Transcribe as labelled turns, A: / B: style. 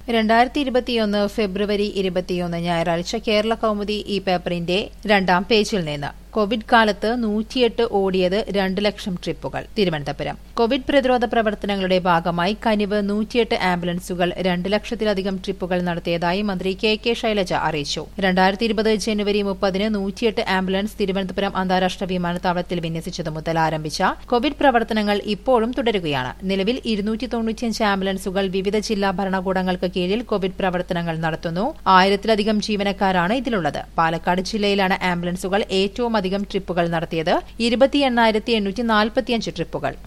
A: രണ്ടായിരത്തി ഇരുപത്തിയൊന്ന് ഫെബ്രുവരി ഇരുപത്തിയൊന്ന് ഞായറാഴ്ച കേരള കൗമുദി ഈ പേപ്പറിന്റെ രണ്ടാം പേജിൽ നിന്ന് കോവിഡ് കാലത്ത് നൂറ്റിയെട്ട് ഓടിയത് രണ്ട് ലക്ഷം ട്രിപ്പുകൾ തിരുവനന്തപുരം കോവിഡ് പ്രതിരോധ പ്രവർത്തനങ്ങളുടെ ഭാഗമായി കനിവ് നൂറ്റിയെട്ട് ആംബുലൻസുകൾ രണ്ട് ലക്ഷത്തിലധികം ട്രിപ്പുകൾ നടത്തിയതായി മന്ത്രി കെ കെ ശൈലജ അറിയിച്ചു രണ്ടായിരത്തി ഇരുപത് ജനുവരി മുപ്പതിന് നൂറ്റിയെട്ട് ആംബുലൻസ് തിരുവനന്തപുരം അന്താരാഷ്ട്ര വിമാനത്താവളത്തിൽ വിന്യസിച്ചതു മുതൽ ആരംഭിച്ച കോവിഡ് പ്രവർത്തനങ്ങൾ ഇപ്പോഴും തുടരുകയാണ് നിലവിൽ ഇരുന്നൂറ്റി തൊണ്ണൂറ്റിയഞ്ച് ആംബുലൻസുകൾ വിവിധ ജില്ലാ ഭരണകൂടങ്ങൾക്ക് കീഴിൽ കോവിഡ് പ്രവർത്തനങ്ങൾ നടത്തുന്നു ആയിരത്തിലധികം ജീവനക്കാരാണ് ഇതിലുള്ളത് പാലക്കാട് ജില്ലയിലാണ് ആംബുലൻസുകൾ ഏറ്റവും അധികം ട്രിപ്പുകൾ നടത്തിയത് ഇരുപത്തി എണ്ണായിരത്തി എണ്ണൂറ്റി നാൽപ്പത്തിയഞ്ച് ട്രിപ്പുകൾ